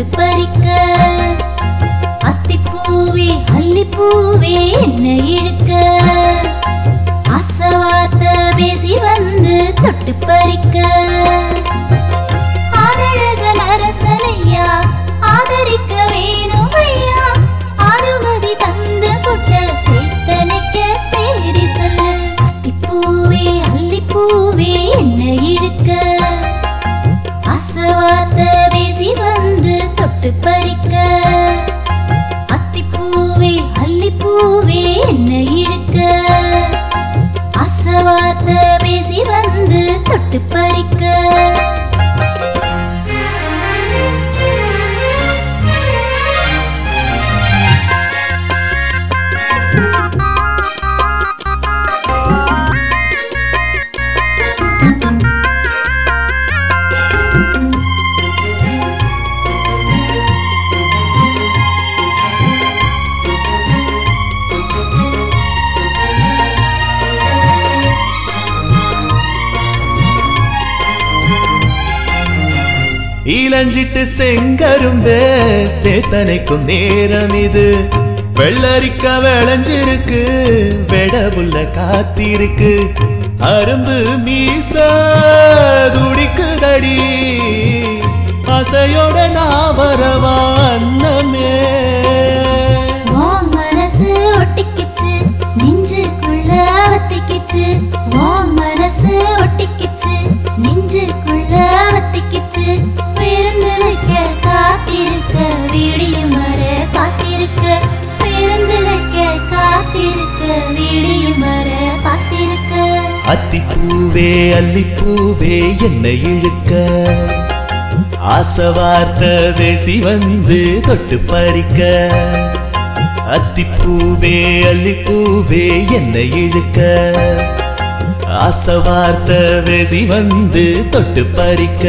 தொட்டு பறிக்க அத்திப்பூவே அல்லிப்பூவே என்ன இழுக்க அசவார்த்த பேசி வந்து தொட்டு பறிக்க ஆதழகன் அரசனையா ஆதரிக்க வேணும் ஐயா அனுமதி தந்து புட்ட சேத்தனைக்க சேரி சொல்லு அத்திப்பூவே அல்லிப்பூவே என்ன இழுக்க அசவாத்த பேசி வந்து தொட்டு பறிக்க அத்திப்பூவே அல்லிப்பூவே என்ன இழுக்க அசவாத்த பேசி வந்து தொட்டு பறிக்க இளஞ்சிட்டு செங்கரும்பே சேத்தனைக்கும் நேரம் இது வெள்ளரிக்க விளைஞ்சிருக்கு வெடவுள்ள காத்திருக்கு அரும்பு மீச துடிக்குதடி அசையோட நான் வரவா அன்னமே உன் மனசு ஒட்டிக்கிச்சு நெஞ்சுக்குள்ள வத்திக்கிச்சு உன் மனசு ஒட்டிக்கிச்சு நெஞ்சுக்குள்ள வத்திக்கிச்சு விருந்து வைக்க காத்திருக்க விடியும் வர காத்திருக்க விருந்து வைக்க காத்திருக்க விடியும் வர காத்திருக்க அத்திப்பூவே அல்லிப்பூவே என்னை இழுக்க ஆசவார்த்த பேசி வந்து தொட்டு பறிக்க அத்திப்பூவே அல்லிப்பூவே என்னை இழுக்க ஆசவார்த்த பேசி வந்து தொட்டு பறிக்க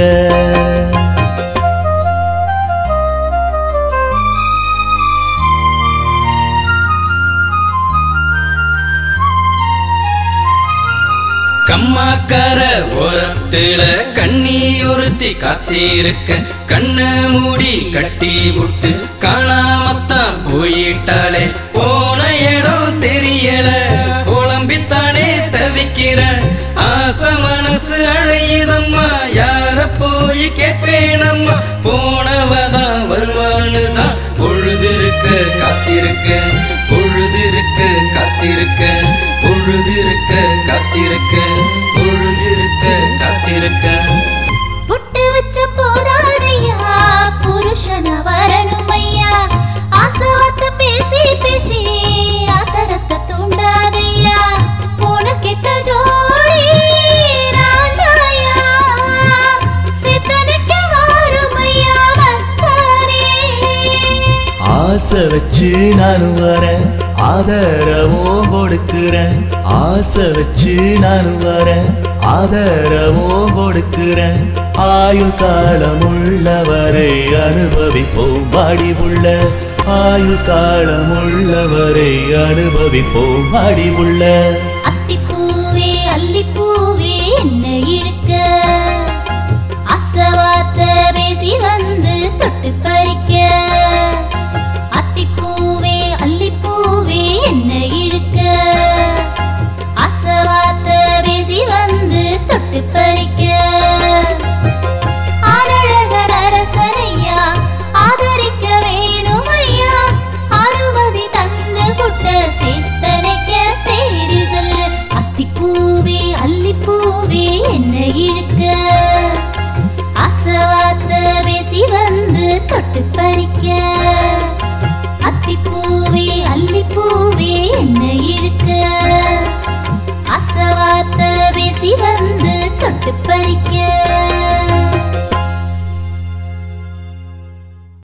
கம்மாக்கர ஓரத்துல கண்ணி ஒருத்தி காத்திருக்க கண்ண மூடி கட்டி விட்டு காணாமத்தான் போயிட்டாளே போன இடம் தெரியல புலம்பித்தானே தவிக்கிற ஆச மனசு அழையுதம்மா யார போய் கேட்பேனம்மா போனவதான் வருவான்னு தான் பொழுதிருக்க காத்திருக்க பொழுதிருக்க காத்திருக்க பொழுதிருக்க காத்திருக்க பொழுதிருக்க காத்திருக்க புட்டு வச்ச போதாதையா புருஷன வரணும் ஐயா ஆசவத்த பேசி பேசி ஆத்தரத்தை தூண்டாதையா உனக்கெத்த ஜோடி ராதாயா சித்தனுக்கு வாரும் ஐயா வச்சாரே ஆசை வச்சு நானும் வரேன் ஆதரவும் கொடுக்கிறேன் ஆசை வச்சு நானும் வரேன் ஆதரவும் கொடுக்கிறேன் ஆயுள் காலம் உள்ளவரை அனுபவிப்போம் வாடி உள்ள ஆயுள் காலம் உள்ளவரை அனுபவிப்போம் வாடி உள்ள அத்திப்பூவே அல்லிப்பூவே என்ன இழுக்க அசவாத்த பேசி வந்து தொட்டு பறிக்க அத்திப்பூவே அல்லிப்பூவே என்ன இழுக்க அசவாத்த பேசி வந்து தொட்டு பறிக்க ஆனழகர் அரசனையா ஆதரிக்க வேணும் ஐயா அனுமதி தந்து புட்ட சேத்தனைக்க சேரி சொல்லு அத்திப்பூவே அல்லிப்பூவே என்ன இழுக்க அசவாத்த பேசி வந்து தொட்டு பறிக்க அத்திப்பூவே அல்லிப்பூவே என்ன இழுக்க அசவாத்த பேசி வந்து தொட்டு பறிக்க